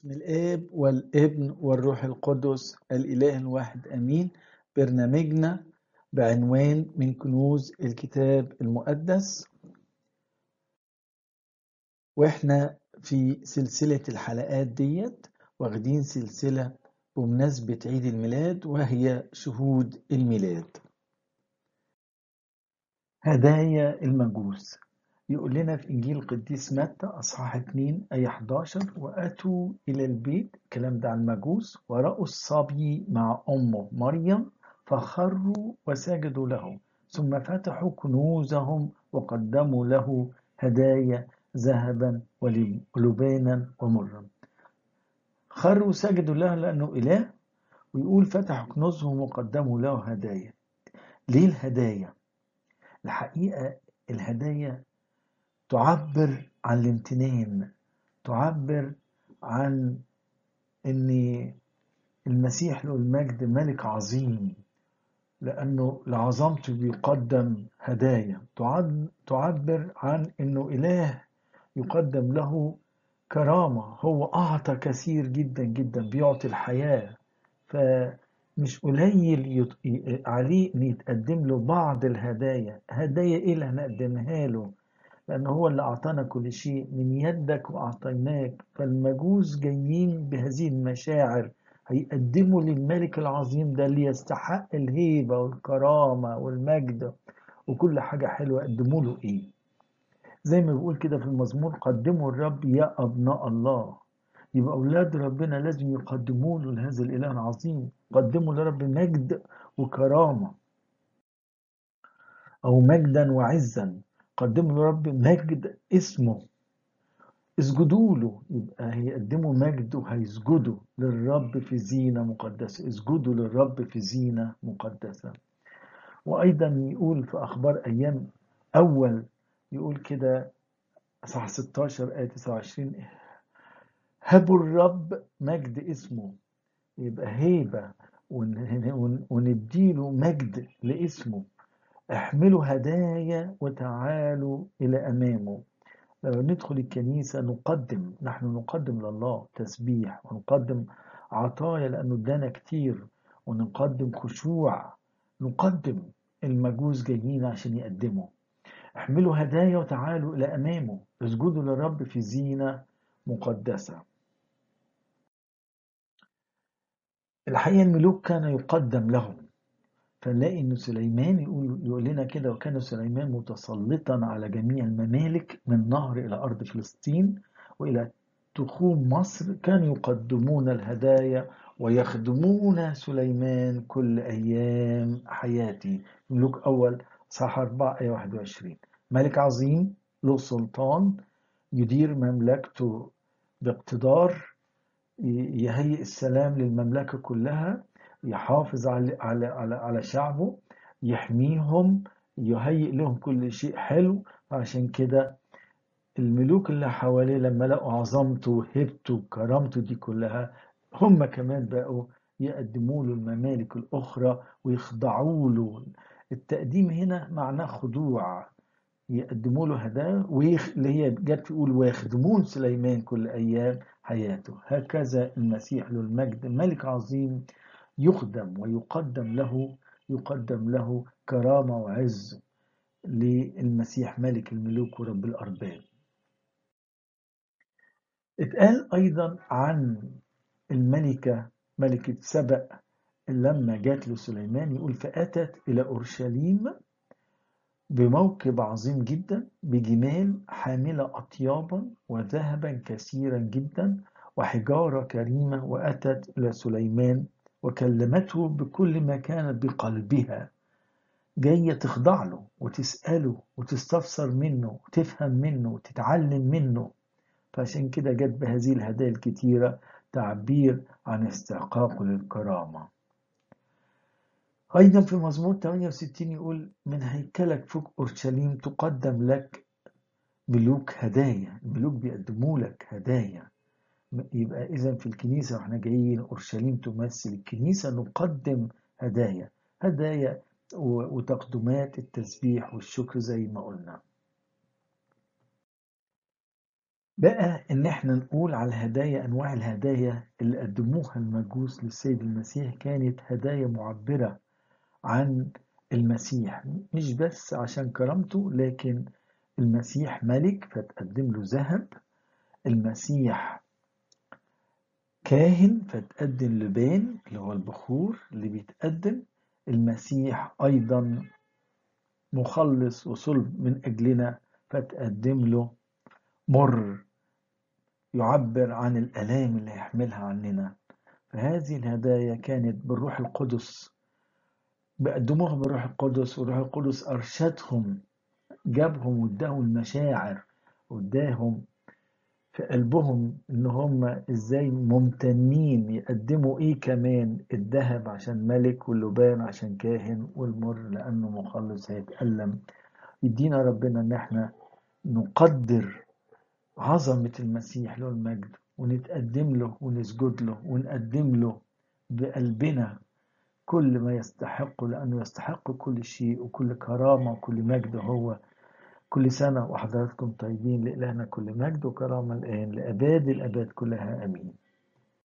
باسم الآب والابن والروح القدس الإله الواحد أمين برنامجنا بعنوان من كنوز الكتاب المقدس وإحنا في سلسلة الحلقات ديت واخدين سلسلة بمناسبة عيد الميلاد وهي شهود الميلاد هدايا المجوس يقول لنا في إنجيل القديس متى أصحاح 2 آية 11 وأتوا إلى البيت الكلام ده عن المجوس ورأوا الصبي مع أمه مريم فخروا وسجدوا له ثم فتحوا كنوزهم وقدموا له هدايا ذهبا ولبانا ومرا خروا وسجدوا له لأنه إله ويقول فتحوا كنوزهم وقدموا له هدايا ليه الهدايا؟ الحقيقة الهدايا تعبر عن الامتنان تعبر عن ان المسيح له المجد ملك عظيم لانه لعظمته بيقدم هدايا تعبر عن انه اله يقدم له كرامة هو أعطى كثير جدا جدا بيعطي الحياة فمش قليل عليه إن يتقدم له بعض الهدايا هدايا إيه اللي هنقدمها له لأن هو اللي أعطانا كل شيء من يدك وأعطيناك فالمجوس جايين بهذه المشاعر هيقدموا للملك العظيم ده اللي يستحق الهيبة والكرامة والمجد وكل حاجة حلوة قدموا له إيه زي ما بيقول كده في المزمور قدموا الرب يا أبناء الله يبقى أولاد ربنا لازم يقدموا له لهذا الإله العظيم قدموا لرب مجد وكرامة أو مجدا وعزا قدموا لرب مجد اسمه اسجدوا له يبقى هيقدموا مجد وهيسجدوا للرب في زينة مقدسة اسجدوا للرب في زينة مقدسة وأيضا يقول في أخبار أيام أول يقول كده صح 16 آية 29 هبوا الرب مجد اسمه يبقى هيبة ونديله مجد لاسمه احملوا هدايا وتعالوا إلى أمامه لما ندخل الكنيسة نقدم نحن نقدم لله تسبيح ونقدم عطايا لأنه ادانا كتير ونقدم خشوع نقدم المجوس جايين عشان يقدموا احملوا هدايا وتعالوا إلى أمامه اسجدوا للرب في زينة مقدسة الحقيقة الملوك كان يقدم لهم فنلاقي ان سليمان يقول, يقول لنا كده وكان سليمان متسلطا على جميع الممالك من نهر الى ارض فلسطين والى تخوم مصر كانوا يقدمون الهدايا ويخدمون سليمان كل ايام حياتي ملوك اول صح 4 ايه 21 ملك عظيم له سلطان يدير مملكته باقتدار يهيئ السلام للمملكه كلها يحافظ على على على على شعبه يحميهم يهيئ لهم كل شيء حلو عشان كده الملوك اللي حواليه لما لقوا عظمته وهبته وكرامته دي كلها هم كمان بقوا يقدموا له الممالك الأخرى ويخضعوا له التقديم هنا معناه خضوع يقدموا له هدايا ويخ... اللي هي جت تقول ويخدمون سليمان كل أيام حياته هكذا المسيح له المجد ملك عظيم يخدم ويقدم له يقدم له كرامة وعز للمسيح ملك الملوك ورب الأرباب اتقال أيضا عن الملكة ملكة سبأ لما جات له سليمان يقول فأتت إلى أورشليم بموكب عظيم جدا بجمال حاملة أطيابا وذهبا كثيرا جدا وحجارة كريمة وأتت إلى سليمان وكلمته بكل ما كانت بقلبها جاية تخضع له وتسأله وتستفسر منه وتفهم منه وتتعلم منه فعشان كده جت بهذه الهدايا الكتيرة تعبير عن استحقاقه للكرامة أيضا في مزمور 68 يقول من هيكلك فوق أورشليم تقدم لك ملوك هدايا الملوك بيقدموا لك هدايا يبقى إذا في الكنيسة واحنا جايين أورشليم تمثل الكنيسة نقدم هدايا هدايا وتقدمات التسبيح والشكر زي ما قلنا بقى إن إحنا نقول على الهدايا أنواع الهدايا اللي قدموها المجوس للسيد المسيح كانت هدايا معبرة عن المسيح مش بس عشان كرامته لكن المسيح ملك فتقدم له ذهب المسيح كاهن فتقدم لبان اللي هو البخور اللي بيتقدم المسيح أيضا مخلص وصلب من أجلنا فتقدم له مر يعبر عن الآلام اللي يحملها عننا فهذه الهدايا كانت بالروح القدس بقدموها بالروح القدس والروح القدس أرشدهم جابهم واداهم المشاعر واداهم في قلبهم ان هم ازاي ممتنين يقدموا ايه كمان الذهب عشان ملك واللبان عشان كاهن والمر لانه مخلص هيتألم يدينا ربنا ان احنا نقدر عظمة المسيح له المجد ونتقدم له ونسجد له ونقدم له بقلبنا كل ما يستحق لأنه يستحق كل شيء وكل كرامة وكل مجد هو كل سنة وحضراتكم طيبين لإلهنا كل مجد وكرامة الآن لأباد الأباد كلها آمين